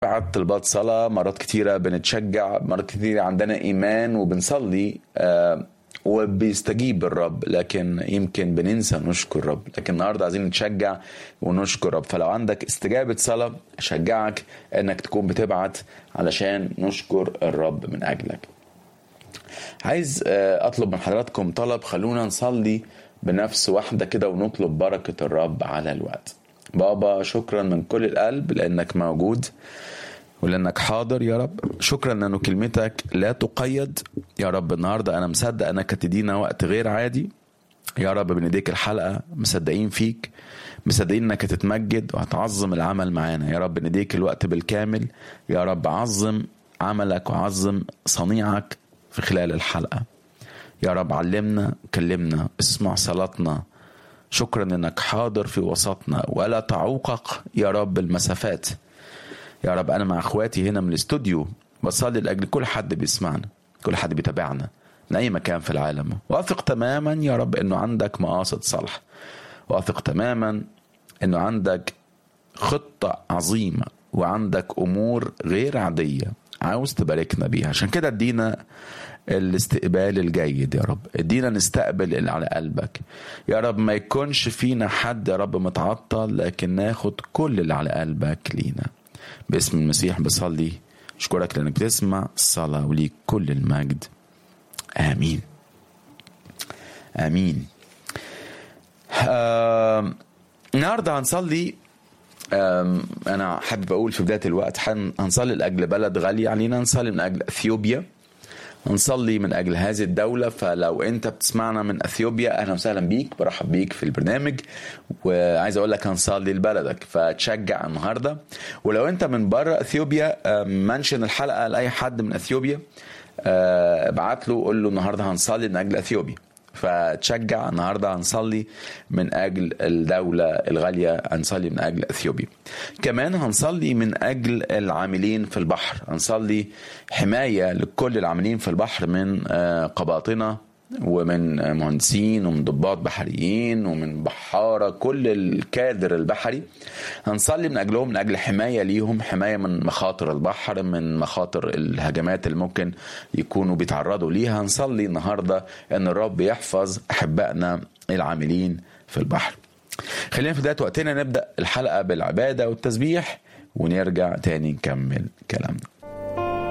بنبعت طلبات صلاة مرات كتيرة بنتشجع مرات كتيرة عندنا إيمان وبنصلي آه، وبيستجيب الرب لكن يمكن بننسى نشكر الرب لكن النهارده عايزين نتشجع ونشكر الرب فلو عندك استجابة صلاة أشجعك إنك تكون بتبعت علشان نشكر الرب من أجلك عايز آه، اطلب من حضراتكم طلب خلونا نصلي بنفس واحده كده ونطلب بركه الرب على الوقت بابا شكرا من كل القلب لانك موجود ولانك حاضر يا رب شكرا لانه كلمتك لا تقيد يا رب النهارده انا مصدق انك تدينا وقت غير عادي يا رب بنديك الحلقه مصدقين فيك مصدقين انك هتتمجد وهتعظم العمل معانا يا رب نديك الوقت بالكامل يا رب عظم عملك وعظم صنيعك في خلال الحلقه يا رب علمنا كلمنا اسمع صلاتنا شكرا انك حاضر في وسطنا ولا تعوقق يا رب المسافات يا رب انا مع اخواتي هنا من الاستوديو بصلي لاجل كل حد بيسمعنا كل حد بيتابعنا من اي مكان في العالم واثق تماما يا رب انه عندك مقاصد صالحه واثق تماما انه عندك خطه عظيمه وعندك امور غير عاديه عاوز تباركنا بيها عشان كده ادينا الاستقبال الجيد يا رب ادينا نستقبل اللي على قلبك يا رب ما يكونش فينا حد يا رب متعطل لكن ناخد كل اللي على قلبك لينا باسم المسيح بصلي اشكرك لانك بتسمع الصلاة وليك كل المجد امين امين آه النهارده هنصلي آم، انا حابب اقول في بدايه الوقت حن- هنصلي لاجل بلد غالي علينا نصلي من اجل اثيوبيا هنصلي من اجل هذه الدوله فلو انت بتسمعنا من اثيوبيا اهلا وسهلا بيك برحب بيك في البرنامج وعايز اقول لك هنصلي لبلدك فتشجع النهارده ولو انت من بره اثيوبيا آم، منشن الحلقه لاي حد من اثيوبيا آه، ابعت له قول له النهارده هنصلي من اجل اثيوبيا فتشجع النهارده هنصلي من اجل الدوله الغاليه هنصلي من اجل اثيوبيا. كمان هنصلي من اجل العاملين في البحر، هنصلي حمايه لكل العاملين في البحر من آه، قباطنه ومن آه، مهندسين ومن ضباط بحريين ومن بحاره كل الكادر البحري هنصلي من اجلهم من اجل حمايه ليهم حمايه من مخاطر البحر من مخاطر الهجمات اللي ممكن يكونوا بيتعرضوا ليها هنصلي النهارده ان الرب يحفظ احبائنا العاملين في البحر خلينا في بدايه وقتنا نبدا الحلقه بالعباده والتسبيح ونرجع تاني نكمل كلامنا